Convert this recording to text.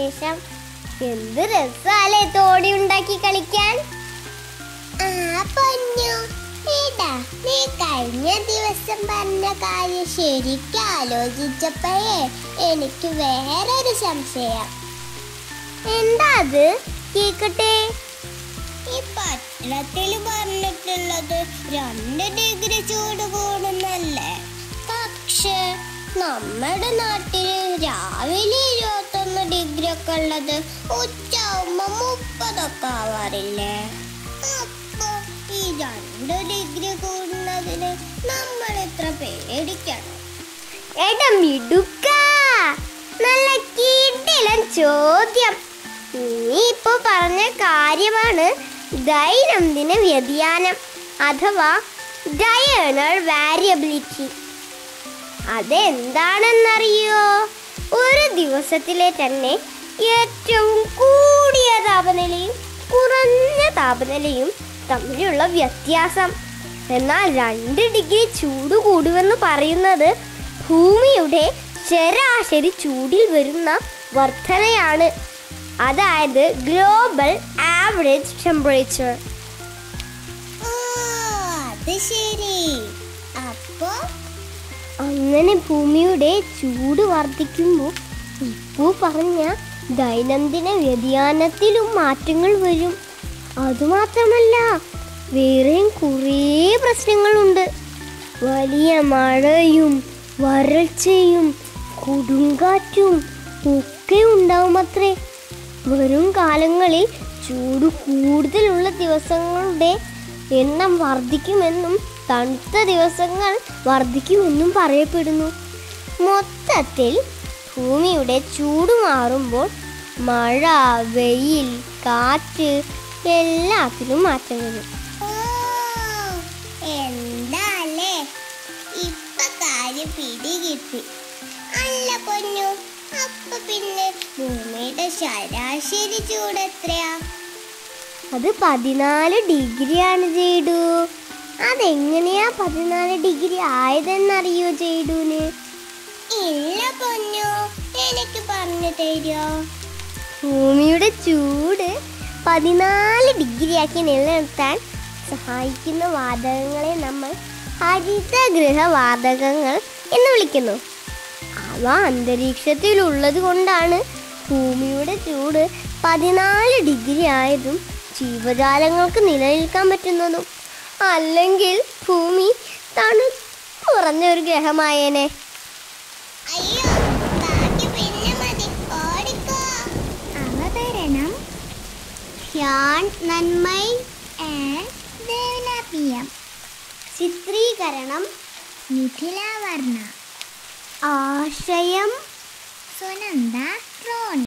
വിശേഷം എന്ത് രസാലേ തോണി ഉണ്ടാക്കി കളിക്കാൻ ആ പൊന്നു ഏടാ നീ കഴിഞ്ഞ ദിവസം പറഞ്ഞ കാര്യം ശരിക്കും ആലോചിച്ചപ്പോഴേ എനിക്ക് വേറൊരു സംശയം എന്താ അത് കേക്കട്ടെ ഈ പത്രത്തിൽ പറഞ്ഞിട്ടുള്ളത് രണ്ട് ഡിഗ്രി ചൂട് കൂടുന്നല്ലേ പക്ഷേ നമ്മുടെ നാട്ടില് രാവിലെ ഇരുപത്തൊന്ന് ഡിഗ്രി ഒക്കെ ഉള്ളത് ഉച്ചയാവുമ്പോ മുപ്പതൊക്കെ ആവാറില്ലേ അപ്പൊ ഈ രണ്ട് ഡിഗ്രി കൂടുന്നതിന് നമ്മൾ ഇത്ര പേടിക്കണം എടാ മിടുക്ക നല്ല കിടിലൻ ചോദ്യം നീ ഇപ്പൊ പറഞ്ഞ കാര്യമാണ് ദൈനംദിന വ്യതിയാനം അഥവാ ഡയണൽ വാരിയബിലിറ്റി അതെന്താണെന്നറിയോ ഒരു ദിവസത്തിലെ തന്നെ ഏറ്റവും കൂടിയ താപനിലയും കുറഞ്ഞ താപനിലയും തമ്മിലുള്ള വ്യത്യാസം എന്നാൽ രണ്ട് ഡിഗ്രി ചൂട് കൂടുമെന്ന് പറയുന്നത് ഭൂമിയുടെ ശരാശരി ചൂടിൽ വരുന്ന വർധനയാണ് അതായത് ഗ്ലോബൽ ആവറേജ് ടെമ്പറേച്ചർ ആ, അത് ശരി അപ്പോ അങ്ങനെ ഭൂമിയുടെ ചൂട് വർദ്ധിക്കുമ്പോൾ ഇപ്പോൾ പറഞ്ഞ ദൈനംദിന വ്യതിയാനത്തിലും മാറ്റങ്ങൾ വരും അതുമാത്രമല്ല വേറെയും കുറേ പ്രശ്നങ്ങളുണ്ട് വലിയ മഴയും വരൾച്ചയും കൊടുങ്കാറ്റും ഒക്കെ ഉണ്ടാവുമത്രേ വരും കാലങ്ങളിൽ ചൂട് കൂടുതലുള്ള ദിവസങ്ങളുടെ എണ്ണം വർദ്ധിക്കുമെന്നും തണുത്ത ദിവസങ്ങൾ വർദ്ധിക്കുമെന്നും പറയപ്പെടുന്നു മൊത്തത്തിൽ ഭൂമിയുടെ ചൂട് മാറുമ്പോൾ മഴ വെയിൽ കാറ്റ് എല്ലാത്തിലും മാറ്റം വരും ഓ, എന്താല്ലേ ഇപ്പൊ കാര്യം പിടികിട്ടി അല്ല പൊന്നു അപ്പൊ പിന്നെ ഭൂമിയുടെ ശരാശരി ചൂട് എത്രയാ അത് പതിനാല് ഡിഗ്രിയാണ് ചെയ്തു അതെങ്ങനെയാ പതിനാല് ഡിഗ്രി ആയതെന്നറിയോ ചെയ്തൂന് ഇല്ല പൊന്നു എനിക്ക് പറഞ്ഞു തരുമോ ഭൂമിയുടെ ചൂട് പതിനാല് ഡിഗ്രിയാക്കി നിലനിർത്താൻ സഹായിക്കുന്ന വാതകങ്ങളെ നമ്മൾ ഹരിതഗൃഹ വാതകങ്ങൾ എന്ന് വിളിക്കുന്നു അവ അന്തരീക്ഷത്തിലുള്ളത് കൊണ്ടാണ് ഭൂമിയുടെ ചൂട് പതിനാല് ഡിഗ്രി ആയതും ജീവജാലങ്ങൾക്ക് നിലനിൽക്കാൻ പറ്റുന്നതും അല്ലെങ്കിൽ ഭൂമി തണുപ്പുറഞ്ഞ ഒരു ഗ്രഹമായേനെ അയ്യോ ബാക്കി പിന്നെ മതി ഓടിക്കോ അവതരണം Shyan Nanmai and Devana P M ചിത്രീകരണം മിഥില വർണ്ണ ആശയം സുനന്ദ റോൺ